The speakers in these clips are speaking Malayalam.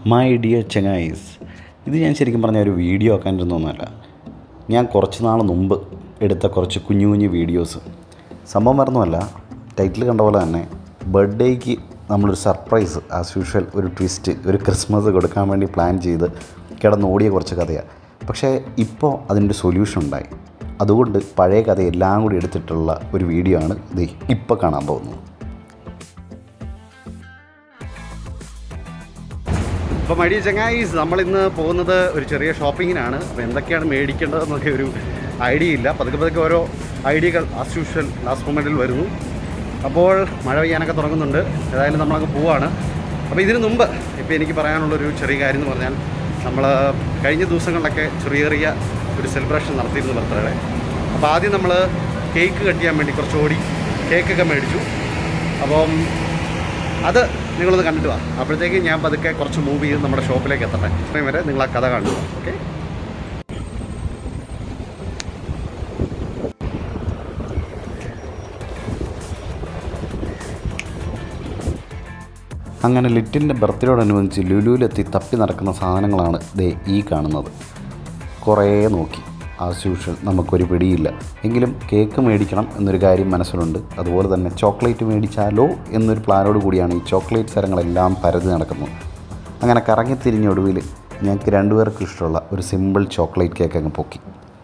മൈ ഡിയർ ചെങ്ങായിസ് ഇത് ഞാൻ ശരിക്കും പറഞ്ഞ ഒരു വീഡിയോ ആക്കാനിരുന്നൊന്നുമല്ല ഞാൻ കുറച്ച് നാൾ മുമ്പ് എടുത്ത കുറച്ച് കുഞ്ഞു കുഞ്ഞു വീഡിയോസ് സംഭവം മറന്നുമല്ല ടൈറ്റിൽ കണ്ട പോലെ തന്നെ ബർത്ത്ഡേക്ക് നമ്മളൊരു സർപ്രൈസ് ആസ് യൂഷ്വൽ ഒരു ട്വിസ്റ്റ് ഒരു ക്രിസ്മസ് കൊടുക്കാൻ വേണ്ടി പ്ലാൻ ചെയ്ത് കിടന്നോടിയ കുറച്ച് കഥയാണ് പക്ഷേ ഇപ്പോൾ അതിൻ്റെ സൊല്യൂഷൻ ഉണ്ടായി അതുകൊണ്ട് പഴയ കഥ എല്ലാം കൂടി എടുത്തിട്ടുള്ള ഒരു വീഡിയോ ആണ് ഇത് ഇപ്പോൾ കാണാൻ പോകുന്നത് അപ്പോൾ മടി ചങ്ങായിസ് നമ്മളിന്ന് പോകുന്നത് ഒരു ചെറിയ ഷോപ്പിങ്ങിനാണ് അപ്പോൾ എന്തൊക്കെയാണ് മേടിക്കേണ്ടതെന്നൊക്കെ ഒരു ഐഡിയ ഇല്ല പതുക്കെ പതുക്കെ ഓരോ ഐഡിയകൾ ആസ് യൂഷ്വൽ ലാസ്റ്റ് മൊമെൻറ്റിൽ വരുന്നു അപ്പോൾ മഴ പെയ്യാനൊക്കെ തുടങ്ങുന്നുണ്ട് ഏതായാലും നമ്മളങ്ങ് പോവാണ് അപ്പോൾ ഇതിന് മുമ്പ് ഇപ്പോൾ എനിക്ക് പറയാനുള്ളൊരു ചെറിയ കാര്യം എന്ന് പറഞ്ഞാൽ നമ്മൾ കഴിഞ്ഞ ദിവസങ്ങളിലൊക്കെ ചെറിയ ചെറിയ ഒരു സെലിബ്രേഷൻ നടത്തിയിരുന്നു ബർത്ത്ഡേ അപ്പോൾ ആദ്യം നമ്മൾ കേക്ക് കട്ട് ചെയ്യാൻ വേണ്ടി കുറച്ച് ഓടി കേക്കൊക്കെ മേടിച്ചു അപ്പം അത് നിങ്ങളൊന്ന് കണ്ടിട്ട് വാ അപ്പോഴത്തേക്ക് ഞാൻ പതുക്കെ കുറച്ച് മൂവ് ചെയ്ത് നമ്മുടെ ഷോപ്പിലേക്ക് എത്തട്ടെ അത്രയും വരെ നിങ്ങൾ ആ കഥ കാണുക ഓക്കെ അങ്ങനെ ലിറ്റിൻ്റെ ബർത്ത്ഡേയോടനുബന്ധിച്ച് ലുലുവിലെത്തി തപ്പി നടക്കുന്ന സാധനങ്ങളാണ് ദേ ഈ കാണുന്നത് കുറേ നോക്കി ആസ് യൂഷ്വൽ നമുക്കൊരു പിടിയില്ല എങ്കിലും കേക്ക് മേടിക്കണം എന്നൊരു കാര്യം മനസ്സിലുണ്ട് അതുപോലെ തന്നെ ചോക്ലേറ്റ് മേടിച്ചാലോ എന്നൊരു പ്ലാനോട് കൂടിയാണ് ഈ ചോക്ലേറ്റ് സ്ഥലങ്ങളെല്ലാം പരതി നടക്കുന്നത് അങ്ങനെ കറങ്ങിത്തിരിഞ്ഞ ഒടുവിൽ ഞങ്ങൾക്ക് രണ്ടുപേർക്കും ഇഷ്ടമുള്ള ഒരു സിമ്പിൾ ചോക്ലേറ്റ് കേക്ക് അങ്ങ് പൊക്കി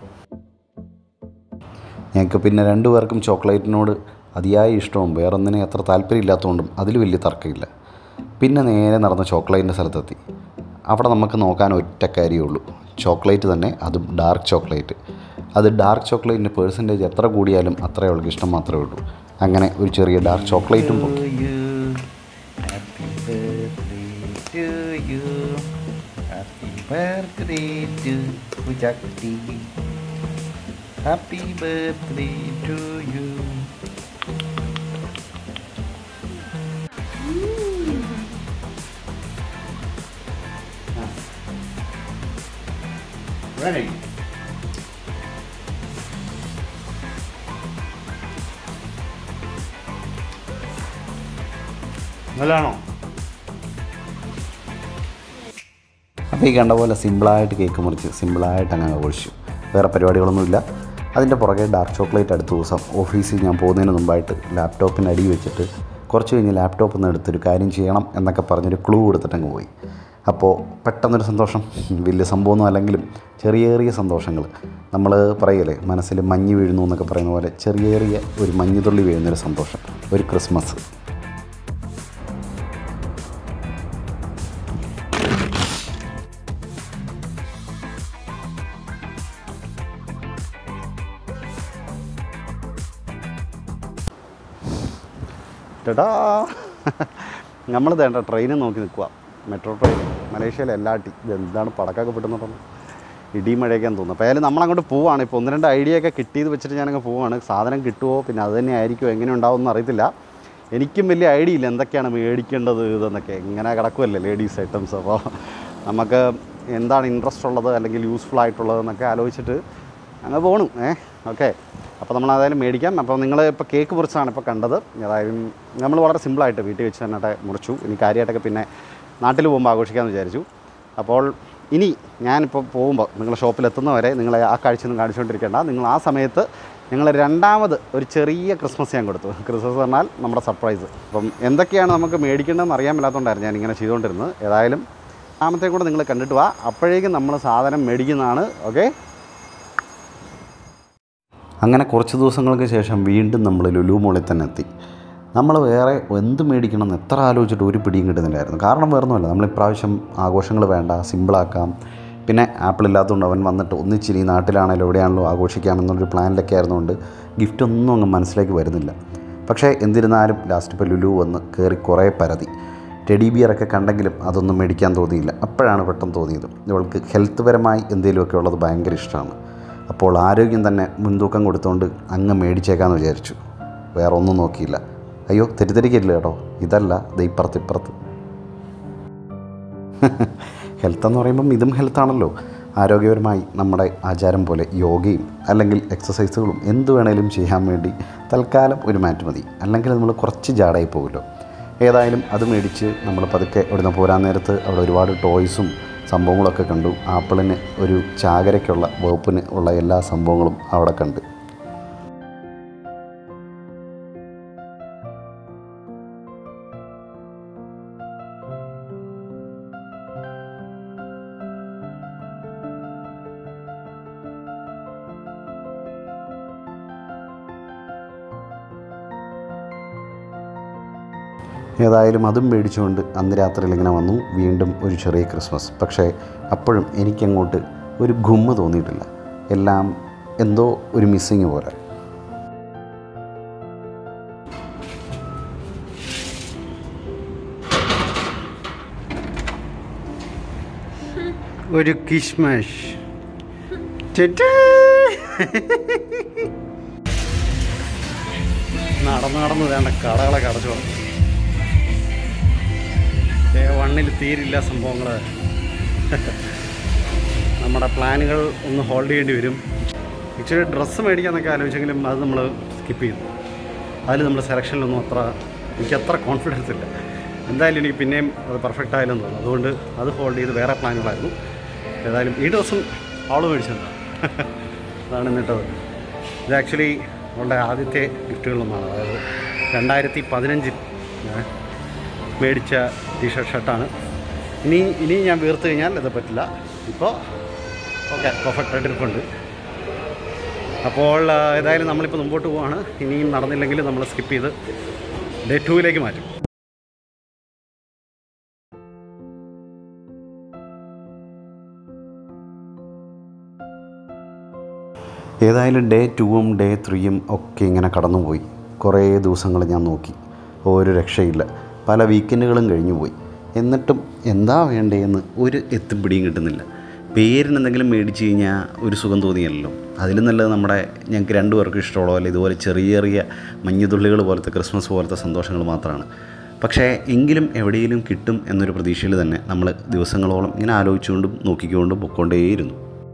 ഞങ്ങൾക്ക് പിന്നെ രണ്ടുപേർക്കും ചോക്ലേറ്റിനോട് അതിയായ ഇഷ്ടവും വേറൊന്നിനെ അത്ര താല്പര്യമില്ലാത്തതുകൊണ്ടും അതിൽ വലിയ തർക്കമില്ല പിന്നെ നേരെ നടന്ന ചോക്ലേറ്റിൻ്റെ സ്ഥലത്തെത്തി അവിടെ നമുക്ക് നോക്കാൻ ഒറ്റ കാര്യമേ ഉള്ളൂ ചോക്ലേറ്റ് തന്നെ അതും ഡാർക്ക് ചോക്ലേറ്റ് അത് ഡാർക്ക് ചോക്ലേറ്റിൻ്റെ പേഴ്സൻറ്റേജ് എത്ര കൂടിയാലും അത്രേ അവൾക്ക് ഇഷ്ടം മാത്രമേ ഉള്ളൂ അങ്ങനെ ഒരു ചെറിയ ഡാർക്ക് ചോക്ലേറ്റും പൊക്കി Happy birthday to Pujakti. Happy birthday to you. Ready? നല്ലതാണോ അപ്പോൾ ഈ കണ്ട പോലെ സിമ്പിളായിട്ട് കേക്ക് മുറിച്ച് സിമ്പിളായിട്ട് അങ്ങ് ആഘോഷിച്ചു വേറെ പരിപാടികളൊന്നുമില്ല അതിൻ്റെ പുറകെ ഡാർക്ക് ചോക്ലേറ്റ് അടുത്ത ദിവസം ഓഫീസിൽ ഞാൻ പോകുന്നതിന് മുമ്പായിട്ട് ലാപ്ടോപ്പിന് അടി വെച്ചിട്ട് കുറച്ച് കഴിഞ്ഞ് ലാപ്ടോപ്പിൽ നിന്ന് എടുത്തൊരു കാര്യം ചെയ്യണം എന്നൊക്കെ പറഞ്ഞൊരു ക്ലൂ കൊടുത്തിട്ടങ്ങ് പോയി അപ്പോൾ പെട്ടെന്നൊരു സന്തോഷം വലിയ സംഭവമൊന്നും അല്ലെങ്കിലും ചെറിയ ചെറിയ സന്തോഷങ്ങൾ നമ്മൾ പറയല്ലേ മനസ്സിൽ മഞ്ഞ് വീഴുന്നു എന്നൊക്കെ പറയുന്ന പോലെ ചെറിയ ചെറിയ ഒരു മഞ്ഞുതുള്ളി വീഴുന്നൊരു സന്തോഷം ഒരു ക്രിസ്മസ് ടാ നമ്മൾ വേണ്ട ട്രെയിനിൽ നോക്കി നിൽക്കുക മെട്രോ ട്രെയിൻ മലേഷ്യയിലെ എല്ലാട്ടി ഇത് എന്താണ് പടക്കമൊക്കെ പെട്ടെന്ന് ഇടി മഴയൊക്കെയാന്ന് തോന്നുന്നു അപ്പോൾ ആയാലും നമ്മളങ്ങോട്ട് പോവാണ് ഇപ്പോൾ ഒന്ന് രണ്ട് ഐഡിയ ഒക്കെ കിട്ടിയത് വെച്ചിട്ട് ഞാനങ്ങ് പോവാണ് സാധനം കിട്ടുമോ പിന്നെ അത് തന്നെ ആയിരിക്കുമോ എങ്ങനെ ഉണ്ടാവും എന്ന് അറിയത്തില്ല എനിക്കും വലിയ ഐഡിയ ഇല്ല എന്തൊക്കെയാണ് മേടിക്കേണ്ടത് ഇതെന്നൊക്കെ ഇങ്ങനെ കിടക്കുമല്ലേ ലേഡീസ് ഐറ്റംസ് അപ്പോൾ നമുക്ക് എന്താണ് ഇൻട്രസ്റ്റ് ഉള്ളത് അല്ലെങ്കിൽ യൂസ്ഫുൾ ആയിട്ടുള്ളത് എന്നൊക്കെ ആലോചിച്ചിട്ട് അങ്ങ് പോണു ഏ ഓക്കെ അപ്പോൾ നമ്മൾ അതായാലും മേടിക്കാം അപ്പോൾ നിങ്ങൾ ഇപ്പോൾ കേക്ക് മുറിച്ചാണ് ഇപ്പോൾ കണ്ടത് ഏതായാലും നമ്മൾ വളരെ സിമ്പിളായിട്ട് വീട്ടിൽ വെച്ച് തന്നെ മുറിച്ചു ഇനി കാര്യമായിട്ടൊക്കെ പിന്നെ നാട്ടിൽ പോകുമ്പോൾ ആഘോഷിക്കാമെന്ന് വിചാരിച്ചു അപ്പോൾ ഇനി ഞാനിപ്പോൾ പോകുമ്പോൾ നിങ്ങൾ ഷോപ്പിൽ എത്തുന്നവരെ നിങ്ങളെ ആ കാഴ്ചയൊന്നും കാണിച്ചുകൊണ്ടിരിക്കേണ്ട നിങ്ങൾ ആ സമയത്ത് നിങ്ങൾ രണ്ടാമത് ഒരു ചെറിയ ക്രിസ്മസ് ഞാൻ കൊടുത്തു ക്രിസ്മസ് പറഞ്ഞാൽ നമ്മുടെ സർപ്രൈസ് അപ്പം എന്തൊക്കെയാണ് നമുക്ക് മേടിക്കേണ്ടതെന്ന് അറിയാൻ മേലാത്തതുകൊണ്ടായിരുന്നു ഞാൻ ഇങ്ങനെ ചെയ്തുകൊണ്ടിരുന്നത് ഏതായാലും രണ്ടാമത്തെ കൂടെ നിങ്ങൾ കണ്ടിട്ട് വാ അപ്പോഴേക്കും നമ്മൾ സാധനം മേടിക്കുന്നതാണ് ഓക്കെ അങ്ങനെ കുറച്ച് ദിവസങ്ങൾക്ക് ശേഷം വീണ്ടും നമ്മൾ ലുലു മോളിൽ തന്നെ എത്തി നമ്മൾ വേറെ എന്ത് മേടിക്കണം എന്ന് എത്ര ആലോചിച്ചിട്ട് ഒരു പിടിയും കിട്ടുന്നില്ലായിരുന്നു കാരണം വേറൊന്നുമല്ല നമ്മൾ ഇപ്രാവശ്യം ആഘോഷങ്ങൾ വേണ്ട സിമ്പിളാക്കാം പിന്നെ ആപ്പിൾ ഇല്ലാത്തതുകൊണ്ട് അവൻ വന്നിട്ട് ഒന്നിച്ചിരി നാട്ടിലാണെങ്കിലും എവിടെയാണല്ലോ ആഘോഷിക്കാമെന്നുള്ളൊരു പ്ലാനിലൊക്കെ ആയിരുന്നുകൊണ്ട് ഗിഫ്റ്റ് ഒന്നും അങ്ങ് മനസ്സിലേക്ക് വരുന്നില്ല പക്ഷേ എന്നിരുന്നാലും ലാസ്റ്റ് ഇപ്പോൾ ലുലു വന്ന് കയറി കുറേ പരതി ടെഡി ബിയറൊക്കെ കണ്ടെങ്കിലും അതൊന്നും മേടിക്കാൻ തോന്നിയില്ല അപ്പോഴാണ് പെട്ടെന്ന് തോന്നിയത് ഇവൾക്ക് ഹെൽത്ത് പരമായി എന്തെങ്കിലുമൊക്കെ ഉള്ളത് ഭയങ്കര ഇഷ്ടമാണ് അപ്പോൾ ആരോഗ്യം തന്നെ മുൻതൂക്കം കൊടുത്തുകൊണ്ട് അങ്ങ് മേടിച്ചേക്കാമെന്ന് വിചാരിച്ചു വേറെ ഒന്നും നോക്കിയില്ല അയ്യോ തെറ്റിദ്ധരിക്കില്ല കേട്ടോ ഇതല്ല ദേ ഇപ്പുറത്ത് ഇപ്പുറത്ത് ഹെൽത്ത് എന്ന് പറയുമ്പം ഇതും ഹെൽത്താണല്ലോ ആരോഗ്യപരമായി നമ്മുടെ ആചാരം പോലെ യോഗയും അല്ലെങ്കിൽ എക്സസൈസുകളും എന്ത് വേണേലും ചെയ്യാൻ വേണ്ടി തൽക്കാലം ഒരു മാറ്റ് മതി അല്ലെങ്കിൽ നമ്മൾ കുറച്ച് ജാടായി പോകുമല്ലോ ഏതായാലും അത് മേടിച്ച് നമ്മൾ പതുക്കെ ഇവിടുന്ന് പോരാൻ നേരത്ത് അവിടെ ഒരുപാട് ടോയ്സും സംഭവങ്ങളൊക്കെ കണ്ടു ആപ്പിളിന് ഒരു ചാകരയ്ക്കുള്ള വകുപ്പിന് ഉള്ള എല്ലാ സംഭവങ്ങളും അവിടെ കണ്ട് ഏതായാലും അതും മേടിച്ചുകൊണ്ട് അന്ന് രാത്രിയിൽ ഇങ്ങനെ വന്നു വീണ്ടും ഒരു ചെറിയ ക്രിസ്മസ് പക്ഷേ അപ്പോഴും എനിക്കങ്ങോട്ട് ഒരു ഗുമ്മ തോന്നിയിട്ടില്ല എല്ലാം എന്തോ ഒരു മിസ്സിങ് പോലെ ഒരു കിഷ്മഷ് നടന്ന് നടന്ന് വേണ്ട കടകളൊക്കെ അടച്ചു ഡേ വണ്ണിൽ തീരില്ല സംഭവങ്ങൾ നമ്മുടെ പ്ലാനുകൾ ഒന്ന് ഹോൾഡ് ചെയ്യേണ്ടി വരും ആക്ച്വലി ഡ്രസ്സ് മേടിക്കാന്നൊക്കെ ആലോചിച്ചെങ്കിലും അത് നമ്മൾ സ്കിപ്പ് ചെയ്തു അതിൽ നമ്മുടെ സെലക്ഷനിലൊന്നും അത്ര എനിക്ക് അത്ര കോൺഫിഡൻസ് ഇല്ല എന്തായാലും എനിക്ക് പിന്നെയും അത് പെർഫെക്റ്റ് ആയില്ലെന്ന് തോന്നുന്നു അതുകൊണ്ട് അത് ഹോൾഡ് ചെയ്ത് വേറെ പ്ലാനുകളായിരുന്നു ഏതായാലും ഈ ദിവസം അവൾ മേടിച്ചത് അതാണ് എന്നിട്ടത് ഇത് ആക്ച്വലി അവളുടെ ആദ്യത്തെ ഗിഫ്റ്റുകളിലൊന്നാണ് അതായത് രണ്ടായിരത്തി പതിനഞ്ചിൽ ഞാൻ മേടിച്ച ടീഷർട്ട് ഷർട്ടാണ് ഇനി ഇനി ഞാൻ വീർത്ത് കഴിഞ്ഞാൽ ഇത് പറ്റില്ല ഇപ്പോൾ ഓക്കെ പെർഫെക്റ്റ് ആയിട്ട് ഇരിപ്പുണ്ട് അപ്പോൾ ആ, ഏതായാലും നമ്മളിപ്പോൾ മുമ്പോട്ട് പോവാണ് ഇനിയും നടന്നില്ലെങ്കിൽ നമ്മൾ സ്കിപ്പ് ചെയ്ത് ഡേ ടൂവിലേക്ക് മാറ്റും ഏതായാലും ഡേ ടൂവും ഡേ ത്രീയും ഒക്കെ ഇങ്ങനെ കടന്നുപോയി കുറേ ദിവസങ്ങൾ ഞാൻ നോക്കി ഒരു രക്ഷയില്ല പല വീക്കെൻഡുകളും കഴിഞ്ഞു പോയി എന്നിട്ടും എന്താ വേണ്ടതെന്ന് ഒരു എത്തും പിടിയും കിട്ടുന്നില്ല പേരിന് എന്തെങ്കിലും മേടിച്ച് കഴിഞ്ഞാൽ ഒരു സുഖം തോന്നിയല്ലോ അതിലും നല്ലത് നമ്മുടെ ഞങ്ങൾക്ക് രണ്ടു പേർക്കും ഇഷ്ടമുള്ള പോലെ ഇതുപോലെ ചെറിയ ചെറിയ മഞ്ഞുതുള്ളികൾ പോലത്തെ ക്രിസ്മസ് പോലത്തെ സന്തോഷങ്ങൾ മാത്രമാണ് പക്ഷേ എങ്കിലും എവിടെയെങ്കിലും കിട്ടും എന്നൊരു പ്രതീക്ഷയിൽ തന്നെ നമ്മൾ ദിവസങ്ങളോളം ഇങ്ങനെ ആലോചിച്ചുകൊണ്ടും നോക്കിക്കൊണ്ടും പൊയ്ക്കൊണ്ടേയിരുന്നു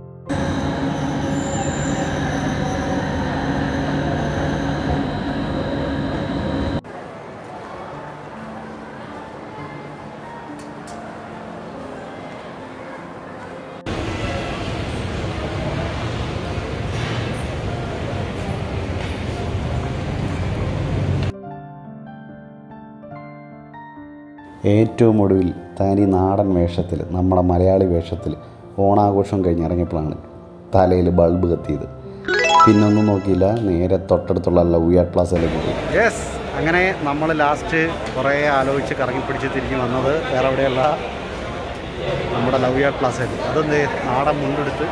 ഏറ്റവും ഒടുവിൽ തനി നാടൻ വേഷത്തിൽ നമ്മുടെ മലയാളി വേഷത്തിൽ ഓണാഘോഷം കഴിഞ്ഞ് ഇറങ്ങിയപ്പോഴാണ് തലയിൽ ബൾബ് കത്തിയത് പിന്നൊന്നും നോക്കിയില്ല നേരെ തൊട്ടടുത്തുള്ള ലവ് യാർഡ് പ്ലാസയിലേക്ക് പോയി യെസ് അങ്ങനെ നമ്മൾ ലാസ്റ്റ് കുറേ ആലോചിച്ച് കറങ്ങി പിടിച്ച് തിരിഞ്ഞ് വന്നത് വേറെ എവിടെയല്ല നമ്മുടെ ലവ് യാർഡ് പ്ലാസയിൽ അതെന്ത് നാടൻ മുണ്ടെടുത്ത്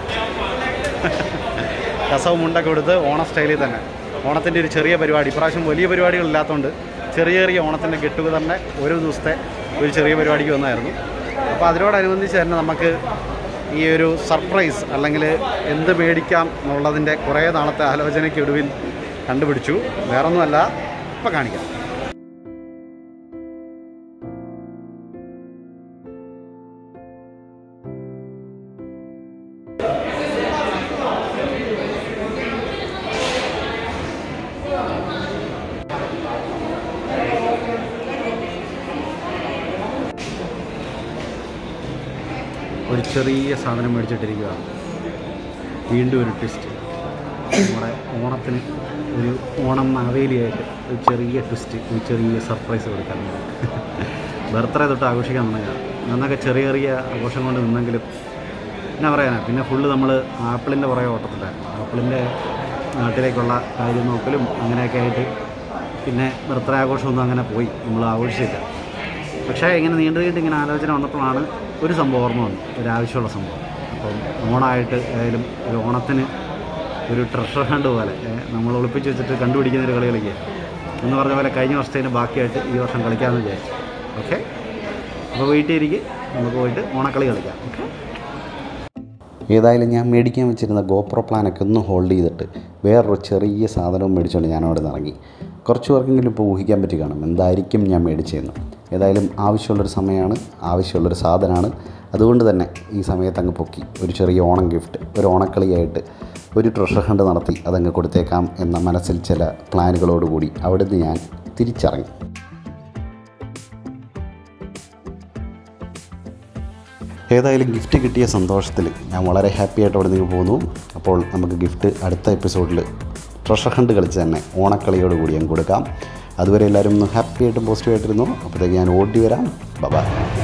കസവ് മുണ്ടൊക്കെ കൊടുത്ത് ഓണ സ്റ്റൈലിൽ തന്നെ ഓണത്തിൻ്റെ ഒരു ചെറിയ പരിപാടി ഇപ്രാവശ്യം വലിയ പരിപാടികളില്ലാത്തതുകൊണ്ട് ചെറിയ ചെറിയ ഓണത്തിൻ്റെ കെട്ടുക തന്നെ ഓരോ ദിവസത്തെ ഒരു ചെറിയ പരിപാടിക്ക് വന്നായിരുന്നു അപ്പോൾ അതിനോടനുബന്ധിച്ച് തന്നെ നമുക്ക് ഈ ഒരു സർപ്രൈസ് അല്ലെങ്കിൽ എന്ത് മേടിക്കാം എന്നുള്ളതിൻ്റെ കുറേ നാളത്തെ ആലോചനയ്ക്കൊടുവിൽ കണ്ടുപിടിച്ചു വേറൊന്നുമല്ല ഇപ്പം കാണിക്കാം ഒരു ചെറിയ സാധനം മേടിച്ചിട്ടിരിക്കുക വീണ്ടും ഒരു ട്വിസ്റ്റ് നമ്മുടെ ഓണത്തിന് ഒരു ഓണം മാവേലിയായിട്ട് ഒരു ചെറിയ ട്വിസ്റ്റ് ഒരു ചെറിയ സർപ്രൈസ് കൊടുക്കാൻ ബർത്ത്ഡേ തൊട്ട് ആഘോഷിക്കാൻ തുടങ്ങുക അന്നൊക്കെ ചെറിയ ചെറിയ ആഘോഷം കൊണ്ട് നിന്നെങ്കിലും എന്നാ പറയാനാ പിന്നെ ഫുള്ള് നമ്മൾ ആപ്പിളിൻ്റെ പുറകെ ഓട്ടത്തിലായിരുന്നു ആപ്പിളിൻ്റെ നാട്ടിലേക്കുള്ള കാര്യം നോക്കലും അങ്ങനെയൊക്കെ ആയിട്ട് പിന്നെ ബർത്ത്ഡേ ആഘോഷമൊന്നും അങ്ങനെ പോയി നമ്മൾ ആഘോഷിച്ചില്ല പക്ഷേ ഇങ്ങനെ നീണ്ടു നീണ്ട് ഇങ്ങനെ ആലോചന വന്നപ്പോഴാണ് ഒരു സംഭവം ഓർമ്മ വന്നു ഒരു ആവശ്യമുള്ള സംഭവം അപ്പം ഓണമായിട്ട് ആയാലും ഒരു ഓണത്തിന് ഒരു ട്രഷർ ഹണ്ട് പോലെ ഏ, നമ്മൾ ഒളിപ്പിച്ച് വെച്ചിട്ട് കണ്ടുപിടിക്കുന്ന ഒരു കളി കളിക്കുക എന്ന് പറഞ്ഞ പോലെ കഴിഞ്ഞ വർഷത്തിന് ബാക്കിയായിട്ട് ഈ വർഷം കളിക്കാമെന്ന് വിചാരിച്ചു ഓക്കെ അപ്പോൾ വീട്ടിൽ ഇരിക്കും നമുക്ക് പോയിട്ട് ഓണക്കളി കളിക്കാം ഓക്കെ ഏതായാലും ഞാൻ മേടിക്കാൻ വെച്ചിരുന്ന ഗോപ്രോ പ്ലാനൊക്കെ ഒന്ന് ഹോൾഡ് ചെയ്തിട്ട് വേറൊരു ചെറിയ സാധനവും മേടിച്ചുകൊണ്ട് ഞാൻ അവിടെ നിന്ന് ഇറങ്ങി കുറച്ച് പേർക്കെങ്കിലും ഇപ്പോൾ ഊഹിക്കാൻ പറ്റി കാണും എന്തായിരിക്കും ഞാൻ മേടിച്ചതെന്ന് ഏതായാലും ആവശ്യമുള്ളൊരു സമയമാണ് ആവശ്യമുള്ളൊരു സാധനമാണ് അതുകൊണ്ട് തന്നെ ഈ സമയത്ത് അങ്ങ് പൊക്കി ഒരു ചെറിയ ഓണം ഗിഫ്റ്റ് ഒരു ഓണക്കളിയായിട്ട് ഒരു ട്രഷർ ഹണ്ട് നടത്തി അതങ്ങ് കൊടുത്തേക്കാം എന്ന മനസ്സിൽ ചില പ്ലാനുകളോടുകൂടി അവിടുന്ന് ഞാൻ തിരിച്ചിറങ്ങി ഏതായാലും ഗിഫ്റ്റ് കിട്ടിയ സന്തോഷത്തിൽ ഞാൻ വളരെ ഹാപ്പി ആയിട്ട് അവിടെ നിന്ന് പോകുന്നു അപ്പോൾ നമുക്ക് ഗിഫ്റ്റ് അടുത്ത എപ്പിസോഡിൽ ട്രഷർ ഹണ്ട് കളിച്ച് തന്നെ ഓണക്കളിയോട് കൂടി ഞാൻ കൊടുക്കാം അതുവരെ എല്ലാവരും ഒന്ന് ഹാപ്പി ആയിട്ടും പോസിറ്റീവായിട്ടിരുന്നു അപ്പോഴത്തേക്ക് ഞാൻ ഓടി വരാം ബൈ